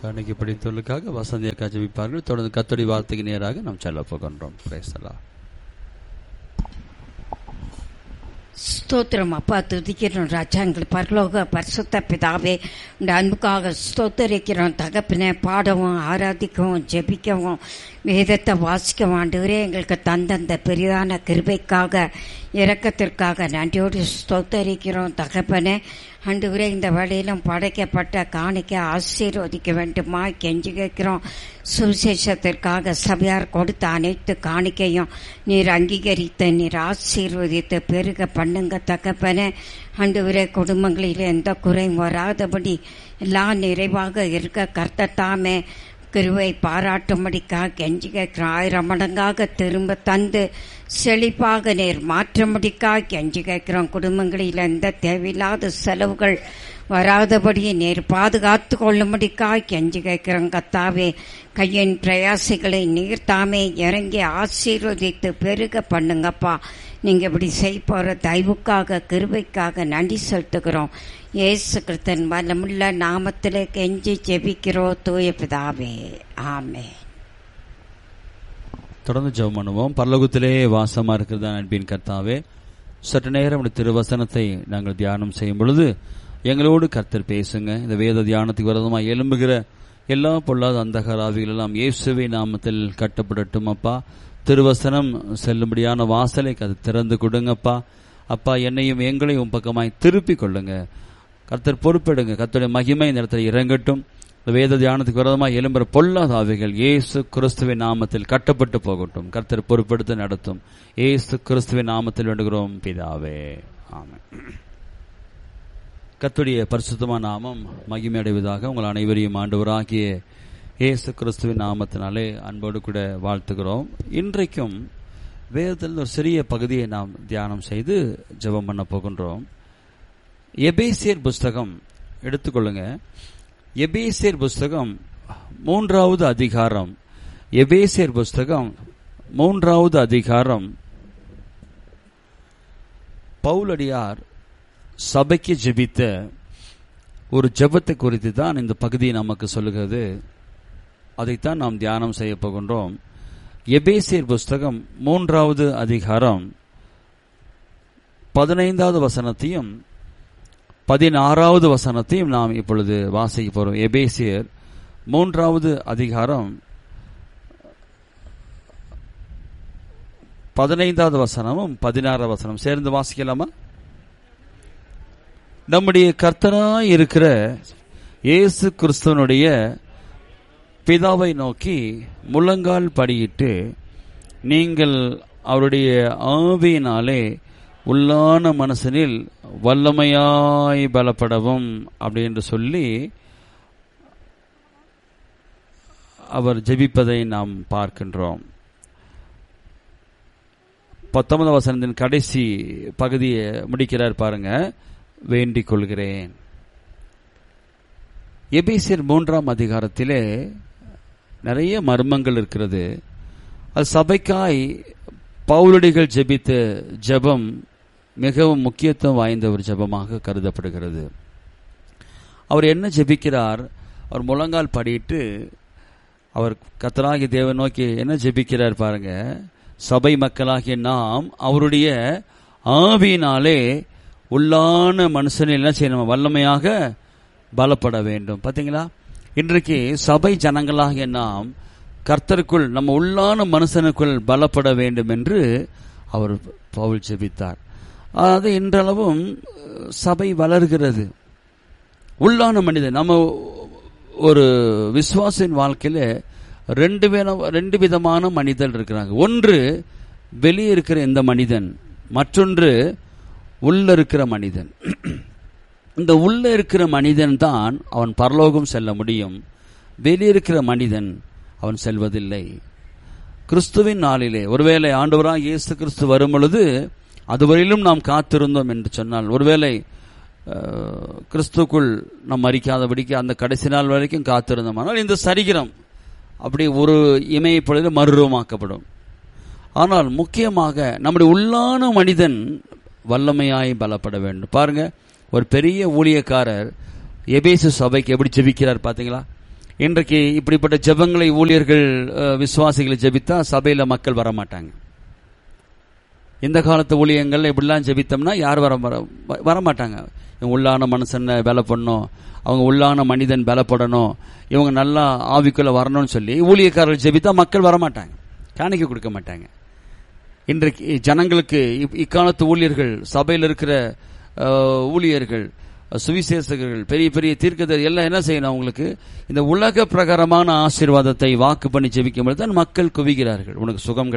அன்னைக்கு படித்தவர்களுக்காக வசந்தியாக ஜெபிப்பார்கள் தொடர்ந்து கத்தடி வார்த்தைக்கு நேராக நாம் செல்ல போகின்றோம் பேசலாம் ஸ்தோத்திரம் அப்பா துதிக்கிறோம் ராஜா எங்கள் பரலோக பரிசுத்த பிதாவே இந்த அன்புக்காக ஸ்தோத்தரிக்கிறோம் தகப்பினை பாடவும் ஆராதிக்கவும் ஜெபிக்கவும் வேதத்தை வாசிக்கவும் ஆண்டவரே எங்களுக்கு தந்தந்த பெரிதான கிருபைக்காக இரக்கத்திற்காக நன்றியோடு ஸ்தோத்தரிக்கிறோம் தகப்பனே ஆண்டவரே இந்த வேளையிலும் படைக்கப்பட்ட காணிக்க ஆசீர்வதிக்க வேண்டுமா கெஞ்சி கேட்கிறோம் சுவிசேஷத்திற்காக சபையார் கொடுத்த அனைத்து காணிக்கையும் நீர் அங்கீகரித்து நீர் ஆசீர்வதித்து பெருக பண்ணுங்க தகப்பனே ஆண்டவரே குடும்பங்களில் எந்த குறையும் வராதபடி எல்லாம் நிறைவாக இருக்க கர்த்தத்தாமே கிருவை பாராட்டும்படிக்காக கெஞ்சி கேட்கிறோம் ஆயிரம் மடங்காக திரும்ப தந்து செழிப்பாக நேர் மாற்றும்படிக்காக கெஞ்சி கேட்கிறோம் குடும்பங்களில் எந்த தேவையில்லாத செலவுகள் வராதபடி நேர் பாதுகாத்து கொள்ளும்படிக்காக கெஞ்சி கேட்கிறோம் கத்தாவே கையின் பிரயாசிகளை நீர் தாமே இறங்கி ஆசீர்வதித்து பெருக பண்ணுங்கப்பா நீங்க இப்படி செய்ய போற தயவுக்காக கிருபைக்காக நன்றி செலுத்துகிறோம் இயேசு கிறிஸ்தன் வல்லமுள்ள நாமத்திலே கெஞ்சி ஜெபிக்கிறோம் தூய பிதாவே ஆமே தொடர்ந்து ஜெபம் பண்ணுவோம் பரலோகத்திலே வாசமா இருக்கிறதா அன்பின் கர்த்தாவே சற்று நேரம் உடைய திருவசனத்தை நாங்கள் தியானம் செய்யும் பொழுது எங்களோடு கர்த்தர் பேசுங்க இந்த வேத தியானத்துக்கு விரதமாக எழும்புகிற எல்லா பொல்லாத அந்தகராவிகள் எல்லாம் இயேசுவை நாமத்தில் கட்டப்படட்டும் அப்பா திருவசனம் செல்லும்படியான வாசலை அது திறந்து கொடுங்கப்பா அப்பா என்னையும் எங்களையும் பக்கமாய் திருப்பி கொள்ளுங்க கர்த்தர் பொறுப்பெடுங்க கர்த்தருடைய மகிமை இந்த இடத்துல இறங்கட்டும் இந்த வேத தியானத்துக்கு விரோதமாக எழும்புற பொல்லாத ஆவிகள் இயேசு கிறிஸ்துவின் நாமத்தில் கட்டப்பட்டு போகட்டும் கர்த்தர் பொறுப்பெடுத்து நடத்தும் இயேசு கிறிஸ்துவின் நாமத்தில் வேண்டுகிறோம் பிதாவே ஆமென் கர்த்தருடைய பரிசுத்தமான நாமம் மகிமை அடைவதாக உங்கள் அனைவரையும் ஆண்டவராகிய இயேசு கிறிஸ்துவின் நாமத்தினாலே அன்போடு கூட வாழ்த்துகிறோம் இன்றைக்கும் வேதத்தில் ஒரு சிறிய பகுதியை நாம் தியானம் செய்து ஜெபம் பண்ண போகின்றோம் எபேசியர் புஸ்தகம் எடுத்துக்கொள்ளுங்க எபேசியர் புஸ்தகம் மூன்றாவது அதிகாரம் எபேசியர் புஸ்தகம் மூன்றாவது அதிகாரம் பவுலடியார் சபைக்கு ஜெபித்த ஒரு ஜெபத்தை குறித்து தான் இந்த பகுதி நமக்கு சொல்லுகிறது அதைத்தான் நாம் தியானம் செய்ய போகின்றோம் எபேசியர் புஸ்தகம் மூன்றாவது அதிகாரம் பதினைந்தாவது வசனத்தையும் பதினாறாவது வசனத்தையும் நாம் இப்பொழுது வாசிக்க போறோம் எபேசியர் மூன்றாவது அதிகாரம் பதினைந்தாவது வசனமும் பதினாறாவது வசனம் சேர்ந்து வாசிக்கலாமா நம்முடைய கர்த்தராய் இருக்கிற இயேசு கிறிஸ்துவனுடைய பிதாவை நோக்கி முழங்கால் படியிட்டு நீங்கள் அவருடைய ஆவியினாலே உள்ளான மனசனில் வல்லமையாய் பலப்படவும் அப்படின்னு சொல்லி அவர் ஜெபிப்பதை நாம் பார்க்கின்றோம் பத்தொன்பதாம் வசனத்தின் கடைசி பகுதியை முடிக்கிறார் பாருங்க வேண்டிக் கொள்கிறேன் எபிசியர் மூன்றாம் அதிகாரத்திலே நிறைய மர்மங்கள் இருக்கிறது அது சபைக்காய் பவுலடிகள் ஜெபித்த ஜெபம் மிகவும் முக்கியத்துவம் வாய்ந்த ஒரு ஜெபமாக கருதப்படுகிறது அவர் என்ன ஜெபிக்கிறார் அவர் முழங்கால் படிட்டு அவர் கத்தராகி தேவன் நோக்கி என்ன ஜெபிக்கிறார் பாருங்க சபை மக்களாகிய நாம் அவருடைய ஆவியினாலே உள்ளான மனுஷனில் என்ன செய்யணும் வல்லமையாக பலப்பட வேண்டும் பார்த்தீங்களா இன்றைக்கு சபை ஜனங்களாகிய நாம் கர்த்தருக்குள் நம்ம உள்ளான மனுஷனுக்குள் பலப்பட வேண்டும் என்று அவர் பவுல் ஜெபித்தார் அது இன்றளவும் சபை வளர்கிறது உள்ளான மனிதன் நம்ம ஒரு விசுவாசின் வாழ்க்கையில ரெண்டு வித ரெண்டு விதமான மனிதன் இருக்கிறாங்க ஒன்று வெளியே இருக்கிற இந்த மனிதன் மற்றொன்று உள்ள இருக்கிற மனிதன் இந்த உள்ள இருக்கிற மனிதன் தான் அவன் பரலோகம் செல்ல முடியும் வெளியிருக்கிற மனிதன் அவன் செல்வதில்லை கிறிஸ்துவின் நாளிலே ஒருவேளை ஆண்டவராக இயேசு கிறிஸ்து வரும் பொழுது அதுவரையிலும் நாம் காத்திருந்தோம் என்று சொன்னால் ஒருவேளை கிறிஸ்துக்குள் நாம் மறிக்காதபடிக்கு அந்த கடைசி நாள் வரைக்கும் காத்திருந்தோம் ஆனால் இந்த சரீரம் அப்படி ஒரு இமய பொழுது மறுரூபமாக்கப்படும் ஆனால் முக்கியமாக நம்முடைய உள்ளான மனிதன் வல்லமையாய் பலப்பட வேண்டும் பாருங்க ஒரு பெரிய ஊழியக்காரர் எபேசு சபைக்கு எப்படி ஜெபிக்கிறார் பாத்தீங்களா இன்றைக்கு இப்படிப்பட்ட ஜெபங்களை ஊழியர்கள் அஹ், விசுவாசிகளை ஜெபித்தா சபையில மக்கள் வர மாட்டாங்க இந்த காலத்து ஊழியங்கள் இப்படிலாம் ஜெபித்தோம்னா யார் வர வர வர மாட்டாங்க இவங்க உள்ளான மனுஷனை பல பண்ணும் அவங்க உள்ளான மனிதன் பலப்படணும் இவங்க நல்லா ஆவிக்குள்ள வரணும்னு சொல்லி ஊழியக்காரர்கள் ஜெபித்தா மக்கள் வர மாட்டாங்க காணிக்கை கொடுக்க மாட்டாங்க இன்றைக்கு ஜனங்களுக்கு இப்- இக்காலத்து ஊழியர்கள் சபையில் இருக்கிற அஹ், ஊழியர்கள் சுவிசேஷகர்கள் பெரிய பெரிய தீர்க்கதர் எல்லாம் என்ன செய்யணும் அவங்களுக்கு இந்த உலக பிரகாரமான ஆசீர்வாதத்தை வாக்கு பண்ணி ஜெபிக்கும் பொழுது தான் மக்கள் குவிகிறார்கள் உனக்கு சுகம்